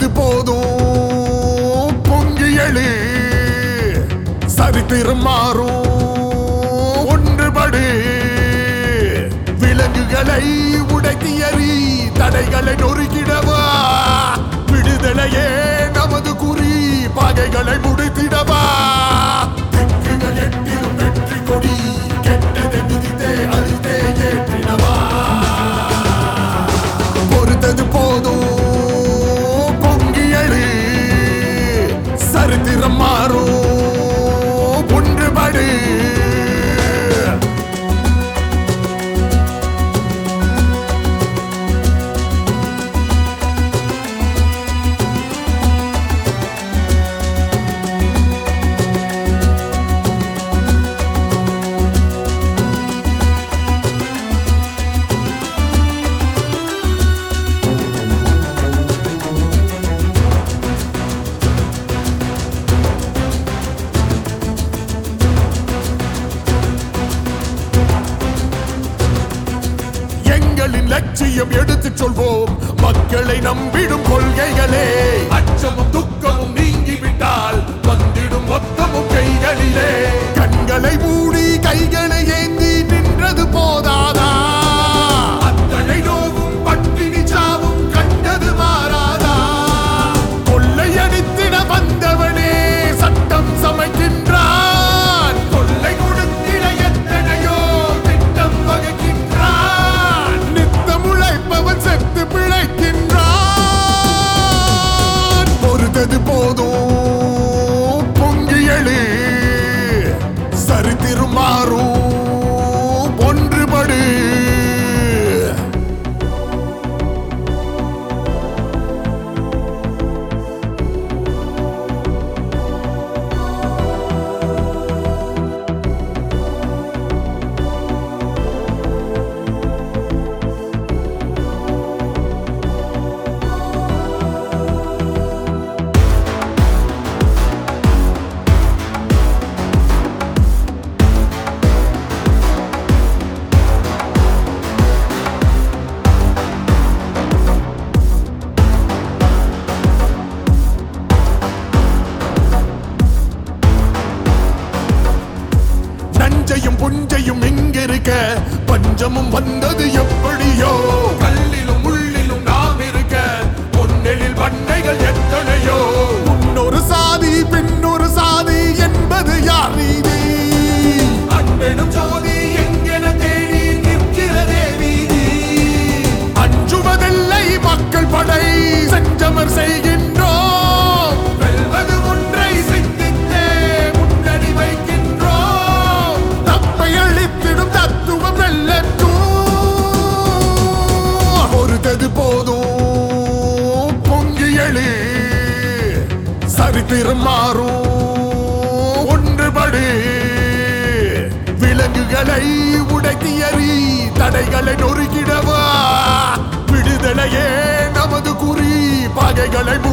பொறுத்தது போதும் பொங்கி எழு சரித்திரம் மாறும் ஒன்றுபடு விலங்குகளை உடைத்து எறி தடைகளை நொறுக்கிடவா விடுதலையே நமது குறி பகைகளை முடித்திடவா திக்குகள் எட்டிலும் வெற்றி கொடி கெட்டதை மிதித்தே அழித்தே ஏற்றிடவா பொறுத்தது போதும் பொங்கி எழு சரித்திரம் மாறும் ஒன்றுபடு எங்களின் லட்சியம் எடுத்துச் சொல்வோம் மக்களை நம்பிடும் கொள்கைகளே அச்சமும் துக்கமும் நீங்கிவிட்டால் வந்திடும் மொத்தமும் கைகளிலே கண்களை மூடி கைகளை ஏந்தி நின்றது போதாதா அத்தனை நோவும் பட்டினி சாவும் கண்டது மாறாதா கொள்ளையடித்திட வந்தவனே சட்டம் சமைக்கின்றான் கொள்ளை கொடுத்திட எத்தனையோ திட்டம் வகுக்கின்றான் நித்தம் உழைப்பவன் செத்து பிழைக்கின்றான் பொறுத்தது போதும் பொங்கி எழு சரித்திரம் மாறும் ஒன்றுபடு நஞ்சையும் புஞ்சையும் இங்கிருக்க பஞ்சமும் வந்தது எப்படியோ கல்லிலும் உள்ளிலும் நாம் இருக்க பொன்னெழில் பண்ணைகள் எத்தனையோ முன்னொரு சாதி பின்னொரு சாதி என்பது யார் நீதி அன்பெனும் ஜோதி எங்கென தேடி நிற்கிறதே வீதி அஞ்சுவதில்லை மக்கள் படை செஞ்சமர் செய்கின்றோம் வெல்வது ஒன்றை சிந்தித்தே முன்னணி வைக்கின்றோம் தப்பை அழித்திடும் தத்துவம் வெல்லட்டும் பொறுத்தது போதும் பொங்கி எழு சரித்திரம் மாறும் ஒன்றுபடு விலங்குகளை உடைத்து எறி தடைகளை நொறுக்கிடவா விடுதலையே நமது குறி பகைகளை